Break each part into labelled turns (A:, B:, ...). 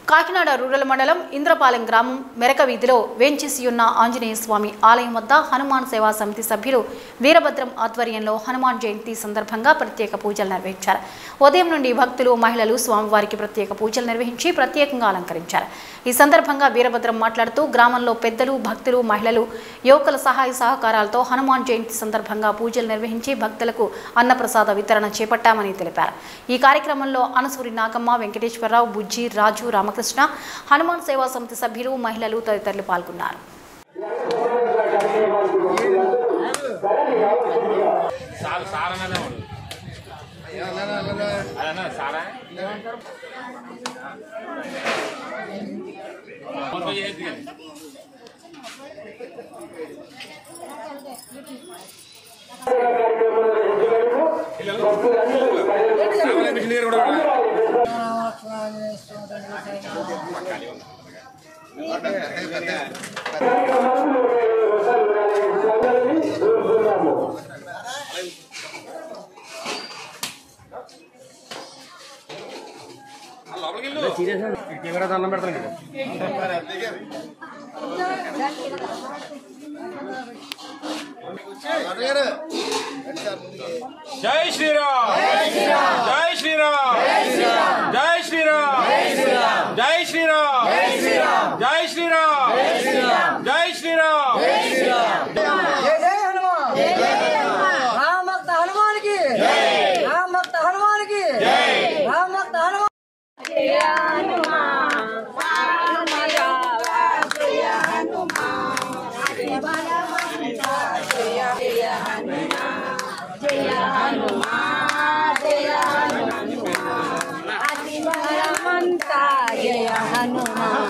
A: Kakinada rural మండలం ఇంద్రపాలెం గ్రామం మెరక వీధిలో వేంచేసి ఉన్న ఆంజనేయ స్వామి ఆలయం వద్ద హనుమాన్ సేవా సమితి సభ్యులు వీరభద్రం ఆధ్వర్యంలో హనుమాన్ జయంతి సందర్భంగా ప్రత్యేక పూజలు నిర్వహించారు ఉదయం నుండి భక్తులు మహిళలు స్వామివారికి ప్రత్యేక పూజలు నిర్వహించి ప్రత్యేకంగా అలంకరించారు ఈ సందర్భంగా వీరభద్రం మాట్లాడుతూ గ్రామంలో పెద్దలు భక్తులు మహిళలు యువకుల సహాయ సహకారాలతో హనుమాన్ జయంతి సందర్భంగా పూజలు నిర్వహించి భక్తులకు అన్నప్రసాద వితరణ చేపట్టామని తెలిపారు ఈ కార్యక్రమంలో అనసూరి నాగమ్మ వెంకటేశ్వరరావు బుజ్జి రాజు రామకృష్ణ హనుమాన్ సేవా సమితి సభ్యులు మహిళలు తదితరులు పాల్గొన్నారు
B: సార్ సార్ అన్నదే వాడు అదన్నా సారా ఫోన్ పే చేసేది కానీ.
C: కెమెరా దండం పెడతాను
B: జై శ్రీరామ్ జై శ్రీరామ్ జై శ్రీరామ్ జై శ్రీరామ్ జై శ్రీరామ్ జై శ్రీరామ్
D: జై జై హనుమాన్ రామ భక్త హనుమానికి రామ భక్త హనుమానికి రామ భక్త హనుమాన్
E: జయ హనుమాన్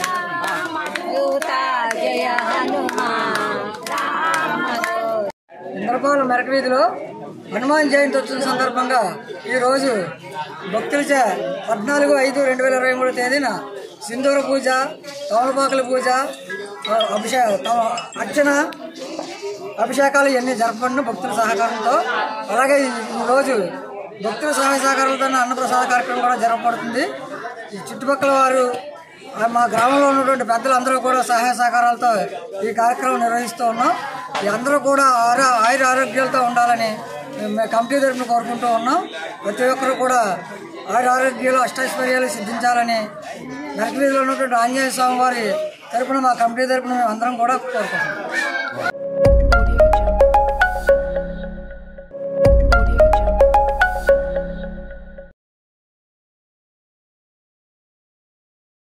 E: జయ హనుమాన్
D: ఇంద్రపాలెం మెరక వీధిలో హనుమాన్ జయంతి వచ్చిన సందర్భంగా ఈరోజు భక్తులచే పద్నాలుగు ఐదు రెండు వేల ఇరవై మూడు తేదీన సింధూర పూజ తమలపాకుల పూజ అభిషేక తమ అర్చన అభిషేకాలు ఇవన్నీ జరపబడిన భక్తుల సహకారంతో అలాగే ఈ- ఈరోజు భక్తుల సహాయ సహకారాలతో అన్నప్రసాద కార్యక్రమం కూడా జరపబడుతుంది ఈ చుట్టుపక్కల వారు ఆ మా గ్రామంలో ఉన్నటువంటి పెద్దలందరూ కూడా సహాయ సహకారాలతో ఈ కార్యక్రమం నిర్వహిస్తూ ఉన్నాం ఈ అందరూ కూడా ఆరో ఆయుర ఆరోగ్యాలతో ఉండాలని మేము కమిటీ తరఫున కోరుకుంటూ ఉన్నాం ప్రతి ఒక్కరు కూడా ఆయుర ఆరోగ్యాలు అష్టైశ్వర్యాలు సిద్ధించాలని నరకవీధిలో ఉన్నటువంటి ఆంజనేయ స్వామి వారి తరపున మా కమిటీ తరపున మేము అందరం కూడా కోరుకుంటున్నాం